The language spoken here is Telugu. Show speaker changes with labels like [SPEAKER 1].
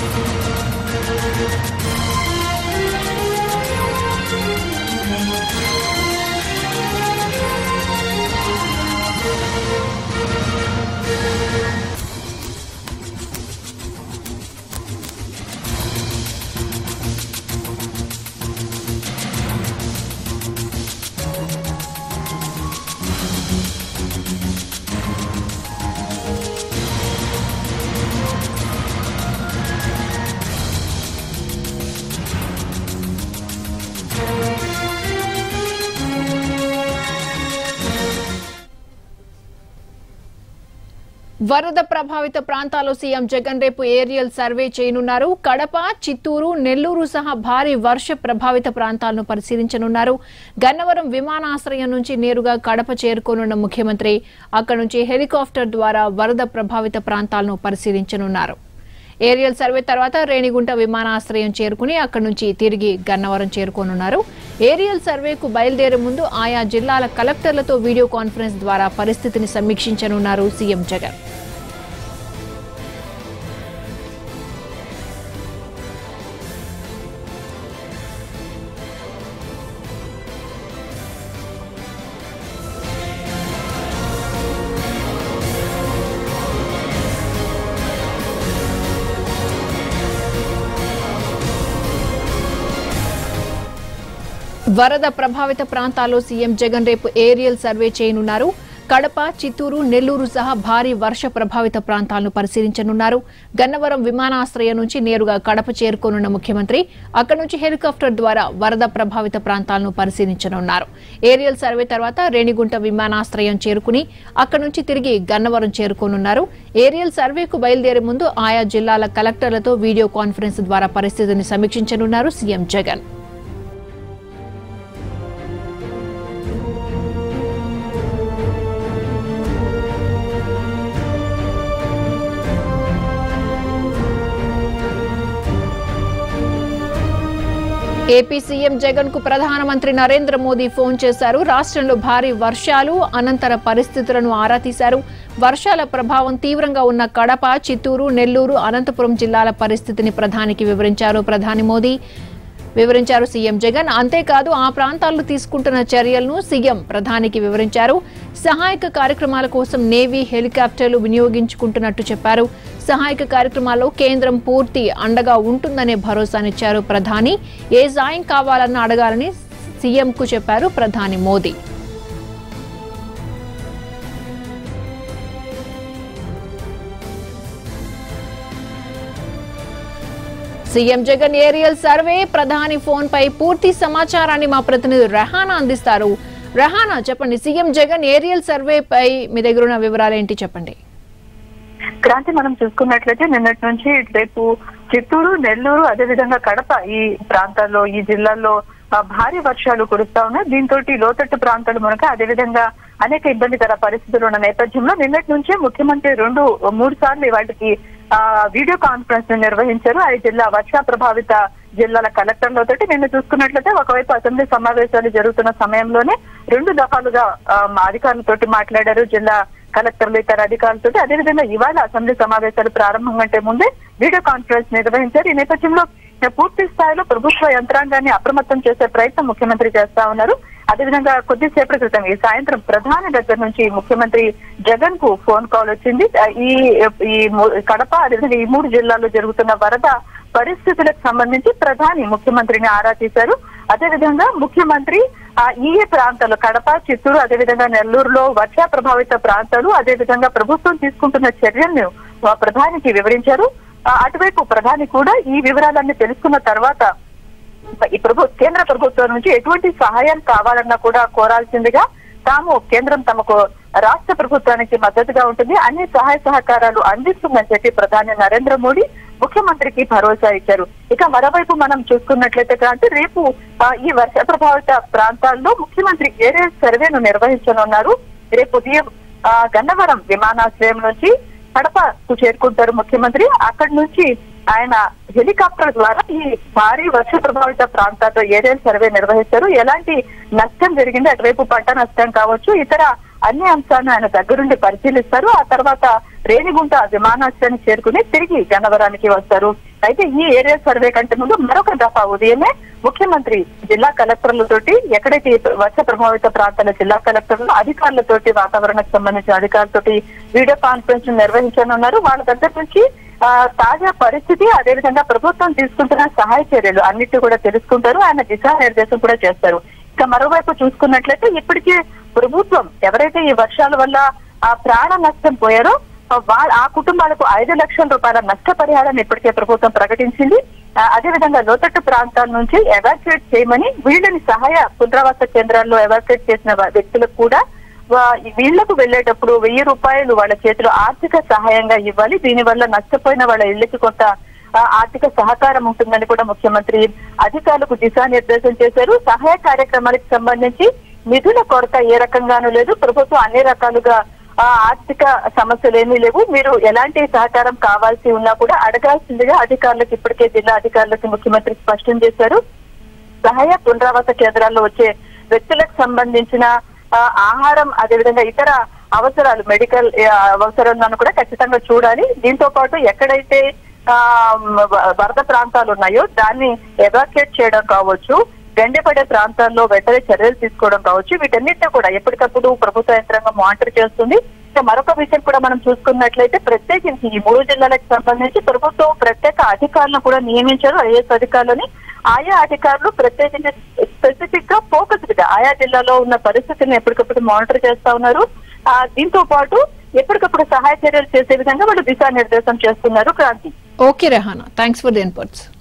[SPEAKER 1] వరద ప్రభావిత ప్రాంతాల్లో సీఎం జగన్ రేపు ఏరియల్ సర్వే చేయనున్నారు కడప చిత్తూరు నెల్లూరు సహా భారీ వర్ష ప్రభావిత ప్రాంతాలను పరిశీలించనున్నారు గన్నవరం విమానాశ్రయం నుంచి నేరుగా కడప చేరుకోనున్న ముఖ్యమంత్రి అక్కడి నుంచి హెలికాప్టర్ ద్వారా వరద ప్రభావిత ప్రాంతాలను పరిశీలించనున్నారు ఏరియల్ సర్వే తర్వాత రేణిగుంట విమానాశ్రయం చేరుకుని అక్కడి నుంచి తిరిగి గన్నవరం చేరుకోనున్నారు ఏరియల్ సర్వేకు బయలుదేరే ముందు ఆయా జిల్లాల కలెక్టర్లతో వీడియో కాన్ఫరెన్స్ ద్వారా పరిస్థితిని సమీక్షించనున్నారు సీఎం జగన్ వరద ప్రభావిత ప్రాంతాల్లో సీఎం జగన్ రేపు ఏరియల్ సర్వే చేయనున్నారు కడప చిత్తూరు నెల్లూరు సహా భారీ వర్ష ప్రభావిత ప్రాంతాలను పరిశీలించనున్నారు గన్నవరం విమానాశ్రయం నుంచి నేరుగా కడప చేరుకోనున్న ముఖ్యమంత్రి అక్కడి నుంచి హెలికాప్టర్ ద్వారా వరద ప్రభావిత ప్రాంతాలను పరిశీలించనున్నారు ఏరియల్ సర్వే తర్వాత రేణిగుంట విమానాశ్రయం చేరుకుని అక్కడి నుంచి తిరిగి గన్నవరం చేరుకోనున్నారు ఏరియల్ సర్వేకు బయలుదేరే ముందు ఆయా జిల్లాల కలెక్టర్లతో వీడియో కాన్ఫరెన్స్ ద్వారా పరిస్థితిని సమీక్షించనున్నారు CM Jagan AP CM Jagan కు ప్రధానమంత్రి నరేంద్ర మోదీ ఫోన్ చేశారు రాష్ట్రంలో భారీ వర్షాలు అనంతర పరిస్థితులను ఆరా తీశారు వర్షాల ప్రభావం తీవ్రంగా ఉన్న కడప చిత్తూరు నెల్లూరు అనంతపురం జిల్లాల పరిస్థితిని ప్రధానికి వివరించారు ప్రధాని మోదీ వివరించారు సీఎం జగన్ అంతేకాదు ఆ ప్రాంతాల్లో తీసుకుంటున్న చర్యలను సీఎం ప్రధానికి వివరించారు సహాయక కార్యక్రమాల కోసం నేవీ హెలికాప్టర్లు వినియోగించుకుంటున్నట్టు చెప్పారు సహాయక కార్యక్రమాల్లో కేంద్రం పూర్తి అండగా ఉంటుందనే భరోసానిచ్చారు ప్రధాని ఏ సాయం కావాలన్నా అడగాలని సీఎంకు చెప్పారు ప్రధాని Modi CM Jagan aerial survey ప్రధాని ఫోన్ పై పూర్తి సమాచారాన్ని మా ప్రతినిధి రెహానా అందిస్తారు రెహానా చెప్పండి సీఎం జగన్ ఏరియల్ సర్వే పై మీ దగ్గర ఉన్న వివరాలు ఏంటి చెప్పండి
[SPEAKER 2] క్రాంతి మనం చూసుకున్నట్లయితే నిన్నటి నుంచి రేపు చిత్తూరు నెల్లూరు అదేవిధంగా కడప ఈ ప్రాంతాల్లో ఈ జిల్లాల్లో ఆ, భారీ వర్షాలు కురుస్తా ఉన్నాయి దీంతో లోతట్టు ప్రాంతాలు మనకు అదేవిధంగా అనేక ఇబ్బందికర పరిస్థితులు ఉన్న నేపథ్యంలో నిన్నటి నుంచే ముఖ్యమంత్రి రెండు మూడు సార్లు వాటికి ఆ వీడియో కాన్ఫరెన్స్ ని నిర్వహించారు ఆ జిల్లా వర్ష ప్రభావిత జిల్లాల కలెక్టర్లతోటి నిన్న చూసుకున్నట్లయితే ఒకవైపు అసెంబ్లీ సమావేశాలు జరుగుతున్న సమయంలోనే రెండు దఫాలుగా ఆ, మా అధికారులతోటి మాట్లాడారు జిల్లా కలెక్టర్లు ఇతర అధికారులతో అదేవిధంగా ఇవాళ అసెంబ్లీ సమావేశాలు ప్రారంభం కంటే ముందే వీడియో కాన్ఫరెన్స్ నిర్వహించారు ఈ నేపథ్యంలో పూర్తి స్థాయిలో ప్రభుత్వ యంత్రాంగాన్ని అప్రమత్తం చేసే ప్రయత్నం ముఖ్యమంత్రి చేస్తా ఉన్నారు అదేవిధంగా కొద్దిసేపటి క్రితం ఈ సాయంత్రం ప్రధాని దగ్గర నుంచి ముఖ్యమంత్రి జగన్ కు ఫోన్ కాల్ వచ్చింది ఆ, ఈ ఈ మూ- కడప అదేవిధంగా ఈ మూడు జిల్లాల్లో జరుగుతున్న వరద పరిస్థితులకు సంబంధించి ప్రధాని ముఖ్యమంత్రిని ఆరా తీశారు అదేవిధంగా ముఖ్యమంత్రి ఆ ఈ ప్రాంతాలు కడప చిత్తూరు అదేవిధంగా నెల్లూరులో వర్ష ప్రభావిత ప్రాంతాలు అదేవిధంగా ప్రభుత్వం తీసుకుంటున్న చర్యలను ఆ ప్రధానికి వివరించారు ఆ, అటువైపు ప్రధాని కూడా ఈ వివరాలన్నీ తెలుసుకున్న తర్వాత ఈ ప్రభు కేంద్ర ప్రభుత్వం నుంచి ఎటువంటి సహాయం కావాలన్నా కూడా కోరాల్సిందిగా తాము కేంద్రం తమకు రాష్ట్ర ప్రభుత్వానికి మద్దతుగా ఉంటుంది అన్ని సహాయ సహకారాలు అందిస్తుందని చెప్పి ప్రధాని నరేంద్ర మోడీ ముఖ్యమంత్రికి భరోసా ఇచ్చారు ఇక మరోవైపు మనం చూసుకున్నట్లయితే క్రాంతి రేపు ఆ, ఈ వర్ష ప్రభావిత ప్రాంతాల్లో ముఖ్యమంత్రి ఏరియల్ సర్వేను నిర్వహించనున్నారు రేపు ఉదయం ఆ, గన్నవరం విమానాశ్రయం నుంచి కడపకు చేరుకుంటారు ముఖ్యమంత్రి అక్కడి నుంచి ఆయన హెలికాప్టర్ ద్వారా ఈ భారీ వర్ష ప్రభావిత ప్రాంతాల్లో ఏరియల్ సర్వే నిర్వహిస్తారు ఎలాంటి నష్టం జరిగింది అటువైపు పంట నష్టం కావచ్చు ఇతర అన్ని అంశాలను ఆయన దగ్గరుండి పరిశీలిస్తారు ఆ తర్వాత రేణిగుంట విమానాశ్రయానికి చేరుకుని తిరిగి గన్నవరానికి వస్తారు అయితే ఈ ఏరియా సర్వే కంటే ముందు మరొక దఫా ఉదయమే ముఖ్యమంత్రి జిల్లా కలెక్టర్లతోటి ఎక్కడైతే ఈ వర్ష ప్రభావిత ప్రాంతాల జిల్లా కలెక్టర్లు అధికారులతోటి వాతావరణకు సంబంధించిన అధికారులతోటి వీడియో కాన్ఫరెన్స్ నిర్వహించనున్నారు వాళ్ళ దగ్గర నుంచి ఆ, తాజా పరిస్థితి అదేవిధంగా ప్రభుత్వం తీసుకుంటున్న సహాయ చర్యలు అన్నిటి కూడా తెలుసుకుంటారు ఆయన దిశానిర్దేశం కూడా చేస్తారు ఇక మరోవైపు చూసుకున్నట్లయితే ఇప్పటికే ప్రభుత్వం ఎవరైతే ఈ వర్షాల వల్ల ఆ ప్రాణ నష్టం పోయారో ఆ వా- ఆ కుటుంబాలకు ఐదు లక్షల రూపాయల నష్టపరిహారాన్ని ఇప్పటికే ప్రభుత్వం ప్రకటించింది ఆ, అదేవిధంగా లోతట్టు ప్రాంతాల నుంచి ఎవాక్యుయేట్ చేయమని వీళ్ళని సహాయ పునరావాస కేంద్రాల్లో ఎవాక్యుయేట్ చేసిన వా- వ్యక్తులకు కూడా వా- వీళ్లకు వెళ్లేటప్పుడు వెయ్యి రూపాయలు వాళ్ళ చేతిలో ఆర్థిక సహాయంగా ఇవ్వాలి దీనివల్ల నష్టపోయిన వాళ్ళ ఇళ్లకి కొంత ఆ, ఆర్థిక సహకారం ఉంటుందని కూడా ముఖ్యమంత్రి అధికారులకు దిశానిర్దేశం చేశారు సహాయ కార్యక్రమాలకు సంబంధించి నిధుల కొరత ఏ రకంగానూ లేదు ప్రభుత్వం అన్ని రకాలుగా ఆ, ఆర్థిక సమస్యలు ఏమీ లేవు మీరు ఎలాంటి సహకారం కావాల్సి ఉన్నా కూడా అడగాల్సిందిగా అధికారులకు ఇప్పటికే జిల్లా అధికారులకు ముఖ్యమంత్రి స్పష్టం చేశారు సహాయ పునరావాస కేంద్రాల్లో వచ్చే వ్యక్తులకు సంబంధించిన ఆ, ఆహారం అదేవిధంగా ఇతర అవసరాలు మెడికల్ ఆ, అవసరాలను కూడా ఖచ్చితంగా చూడాలి దీంతో పాటు ఎక్కడైతే ఆ, వ- వరద ప్రాంతాలు ఉన్నాయో దాన్ని ఎవాక్యుయేట్ చేయడం కావచ్చు గండిపడే ప్రాంతాల్లో వెంటనే చర్యలు తీసుకోవడం కావచ్చు వీటన్నిటిని కూడా ఎప్పటికప్పుడు ప్రభుత్వ యంత్రాంగం మానిటర్ చేస్తుంది ఇక మరొక విషయం కూడా మనం చూసుకున్నట్లయితే ప్రత్యేకించి ఈ మూడు జిల్లాలకు సంబంధించి ప్రభుత్వం ప్రత్యేక అధికారులను కూడా నియమించారు ఐఏఎస్ అధికారులని ఆయా అధికారులు ప్రత్యేకించి స్పెసిఫిక్ గా ఫోకస్డ్ గా ఆయా జిల్లాలో ఉన్న పరిస్థితిని ఎప్పటికప్పుడు మానిటర్ చేస్తా ఉన్నారు ఆ, దీంతో పాటు ఎప్పటికప్పుడు సహాయ చర్యలు చేసే విధంగా వాళ్ళు దిశానిర్దేశం చేస్తున్నారు Kranti
[SPEAKER 1] okay Rehana thanks for the inputs